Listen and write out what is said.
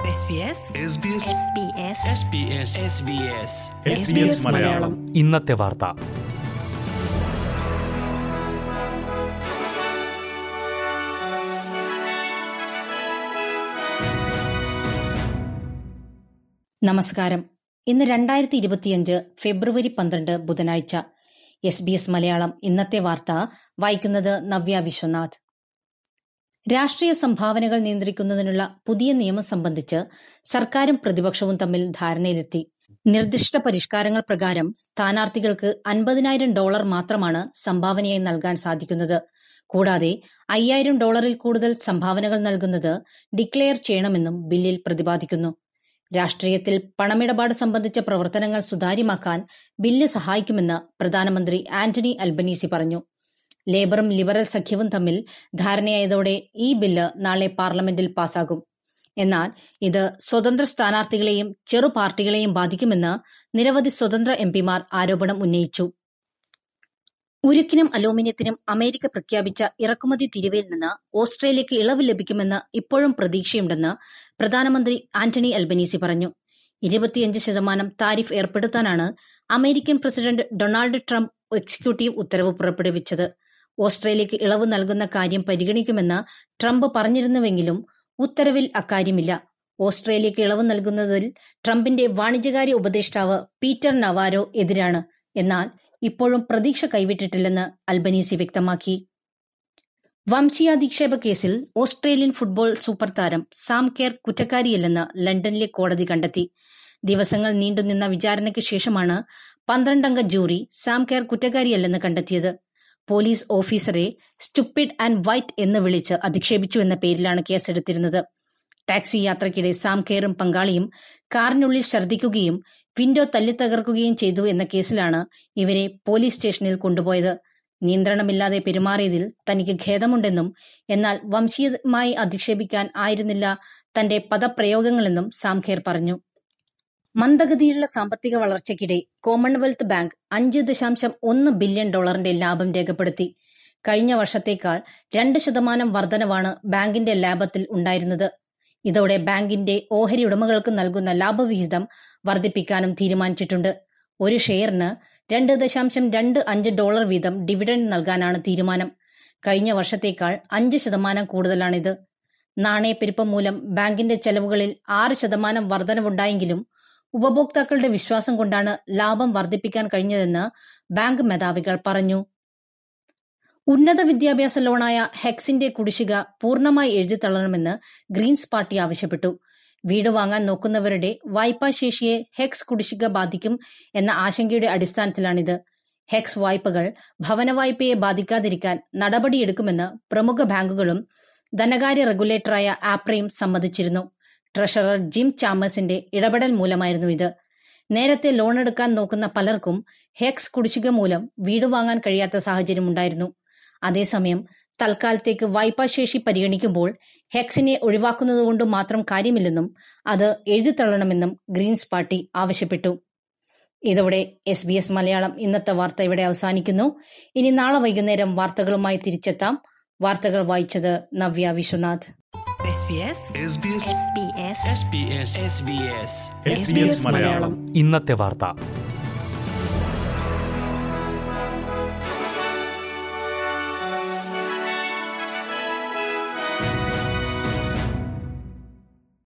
SBS SBS Malayalam ഇന്നത്തെ വാർത്ത നമസ്കാരം ഇന്ന് രണ്ടായിരത്തി ഇരുപത്തിയഞ്ച് ഫെബ്രുവരി പന്ത്രണ്ട് ബുധനാഴ്ച എസ് ബി എസ് മലയാളം ഇന്നത്തെ വാർത്ത വായിക്കുന്നത് നവ്യ വിശ്വനാഥ് രാഷ്ട്രീയ സംഭാവനകൾ നിയന്ത്രിക്കുന്നതിനുള്ള പുതിയ നിയമം സംബന്ധിച്ച് സർക്കാരും പ്രതിപക്ഷവും തമ്മിൽ ധാരണയിലെത്തി നിർദ്ദിഷ്ട പരിഷ്കാരങ്ങൾ പ്രകാരം സ്ഥാനാർത്ഥികൾക്ക് അൻപതിനായിരം ഡോളർ മാത്രമാണ് സംഭാവനയായി നൽകാൻ സാധിക്കുന്നത് കൂടാതെ അയ്യായിരം ഡോളറിൽ കൂടുതൽ സംഭാവനകൾ നൽകുന്നത് ഡിക്ലെയർ ചെയ്യണമെന്നും ബില്ലിൽ പ്രതിപാദിക്കുന്നു രാഷ്ട്രീയത്തിൽ പണമിടപാട് സംബന്ധിച്ച പ്രവർത്തനങ്ങൾ സുതാര്യമാക്കാൻ ബില്ല് സഹായിക്കുമെന്ന് പ്രധാനമന്ത്രി ആന്റണി അൽബനീസി പറഞ്ഞു ലേബറും ലിബറൽ സഖ്യവും തമ്മിൽ ധാരണയായതോടെ ഈ ബില്ല് നാളെ പാർലമെന്റിൽ പാസാകും എന്നാൽ ഇത് സ്വതന്ത്ര സ്ഥാനാർത്ഥികളെയും ചെറു പാർട്ടികളെയും ബാധിക്കുമെന്ന് നിരവധി സ്വതന്ത്ര എംപിമാർ ആരോപണം ഉന്നയിച്ചു ഉരുക്കിനും അലൂമിനിയത്തിനും അമേരിക്ക പ്രഖ്യാപിച്ച ഇറക്കുമതി തീരുവയിൽ നിന്ന് ഓസ്ട്രേലിയക്ക് ഇളവ് ലഭിക്കുമെന്ന് ഇപ്പോഴും പ്രതീക്ഷയുണ്ടെന്ന് പ്രധാനമന്ത്രി ആന്റണി അൽബനീസി പറഞ്ഞു ഇരുപത്തിയഞ്ച് ശതമാനം താരിഫ് ഏർപ്പെടുത്താനാണ് American president Donald Trump executive ഉത്തരവ് പുറപ്പെടുവിച്ചത് ഓസ്ട്രേലിയക്ക് ഇളവ് നൽകുന്ന കാര്യം പരിഗണിക്കുമെന്ന് ട്രംപ് പറഞ്ഞിരുന്നുവെങ്കിലും ഉത്തരവിൽ അക്കാര്യമില്ല ഓസ്ട്രേലിയക്ക് ഇളവ് നൽകുന്നതിൽ ട്രംപിന്റെ വാണിജ്യകാര്യ ഉപദേഷ്ടാവ് പീറ്റർ നവാരോ എതിരാണ് എന്നാൽ ഇപ്പോഴും പ്രതീക്ഷ കൈവിട്ടിട്ടില്ലെന്ന് അൽബനീസി വ്യക്തമാക്കി വംശീയാധിക്ഷേപ കേസിൽ ഓസ്ട്രേലിയൻ ഫുട്ബോൾ സൂപ്പർ താരം സാം കെയർ കുറ്റക്കാരിയല്ലെന്ന് ലണ്ടനിലെ കോടതി കണ്ടെത്തി ദിവസങ്ങൾ നീണ്ടുനിന്ന വിചാരണയ്ക്ക് ശേഷമാണ് പന്ത്രണ്ടംഗ ജൂറി സാം കെയർ കുറ്റക്കാരിയല്ലെന്ന് കണ്ടെത്തിയത് പോലീസ് ഓഫീസറെ സ്റ്റുപ്പിഡ് ആൻഡ് വൈറ്റ് എന്ന് വിളിച്ച് അധിക്ഷേപിച്ചു എന്ന പേരിലാണ് കേസെടുത്തിരുന്നത് ടാക്സി യാത്രയ്ക്കിടെ സാം കെയറും പങ്കാളിയും കാറിനുള്ളിൽ ഛർദ്ദിക്കുകയും വിൻഡോ തല്ലിത്തകർക്കുകയും ചെയ്തു എന്ന കേസിലാണ് ഇവരെ പോലീസ് സ്റ്റേഷനിൽ കൊണ്ടുപോയത് നിയന്ത്രണമില്ലാതെ പെരുമാറിയതിൽ തനിക്ക് ഖേദമുണ്ടെന്നും എന്നാൽ വംശീയമായി അധിക്ഷേപിക്കാൻ ആയിരുന്നില്ല തന്റെ പദപ്രയോഗങ്ങളെന്നും സാംഖേർ പറഞ്ഞു മന്ദഗതിയുള്ള സാമ്പത്തിക വളർച്ചയ്ക്കിടെ കോമൺവെൽത്ത് ബാങ്ക് അഞ്ച് ദശാംശം ഒന്ന് ബില്യൺ ഡോളറിന്റെ ലാഭം രേഖപ്പെടുത്തി കഴിഞ്ഞ വർഷത്തേക്കാൾ രണ്ട് ശതമാനം വർധനവാണ് ബാങ്കിന്റെ ലാഭത്തിൽ ഉണ്ടായിരുന്നത് ഇതോടെ ബാങ്കിന്റെ ഓഹരി ഉടമകൾക്ക് നൽകുന്ന ലാഭവിഹിതം വർദ്ധിപ്പിക്കാനും തീരുമാനിച്ചിട്ടുണ്ട് ഒരു ഷെയറിന് രണ്ട് ദശാംശം രണ്ട് അഞ്ച് ഡോളർ വീതം ഡിവിഡൻഡ് നൽകാനാണ് തീരുമാനം കഴിഞ്ഞ വർഷത്തേക്കാൾ അഞ്ച് ശതമാനം കൂടുതലാണിത് നാണയപ്പെരുപ്പം മൂലം ബാങ്കിന്റെ ചെലവുകളിൽ ആറ് ശതമാനം വർധനവുണ്ടായെങ്കിലും ഉപഭോക്താക്കളുടെ വിശ്വാസം കൊണ്ടാണ് ലാഭം വർദ്ധിപ്പിക്കാൻ കഴിഞ്ഞതെന്ന് ബാങ്ക് മേധാവികൾ പറഞ്ഞു ഉന്നത വിദ്യാഭ്യാസ ലോണായ ഹെക്സിന്റെ കുടിശ്ശിക പൂർണ്ണമായി എഴുതിത്തള്ളണമെന്ന് ഗ്രീൻസ് പാർട്ടി ആവശ്യപ്പെട്ടു വീട് വാങ്ങാൻ നോക്കുന്നവരുടെ വായ്പാ ശേഷിയെ ഹെക്സ് കുടിശ്ശിക ബാധിക്കും എന്ന ആശങ്കയുടെ അടിസ്ഥാനത്തിലാണിത് ഹെക്സ് വായ്പകൾ ഭവന വായ്പയെ ബാധിക്കാതിരിക്കാൻ നടപടിയെടുക്കുമെന്ന് പ്രമുഖ ബാങ്കുകളും ധനകാര്യ റെഗുലേറ്ററായ ആപ്രയും സമ്മതിച്ചിരുന്നു ട്രഷറർ ജിം ചാമേഴ്സിന്റെ ഇടപെടൽ മൂലമായിരുന്നു ഇത് നേരത്തെ ലോൺ എടുക്കാൻ നോക്കുന്ന പലർക്കും ഹെക്സ് കുടിശ്ശിക മൂലം വീട് വാങ്ങാൻ കഴിയാത്ത സാഹചര്യമുണ്ടായിരുന്നു അതേസമയം തൽക്കാലത്തേക്ക് വായ്പാശേഷി പരിഗണിക്കുമ്പോൾ ഹെക്സിനെ ഒഴിവാക്കുന്നതുകൊണ്ട് മാത്രം കാര്യമില്ലെന്നും അത് എഴുതിത്തള്ളണമെന്നും ഗ്രീൻസ് പാർട്ടി ആവശ്യപ്പെട്ടു ഇതോടെ എസ് ബി എസ് മലയാളം ഇന്നത്തെ വാർത്ത ഇവിടെ അവസാനിക്കുന്നു ഇനി നാളെ വൈകുന്നേരം വാർത്തകളുമായി തിരിച്ചെത്താം വാർത്തകൾ വായിച്ചത് നവ്യ വിശ്വനാഥ് SBS SBS ഇന്നത്തെ വാർത്ത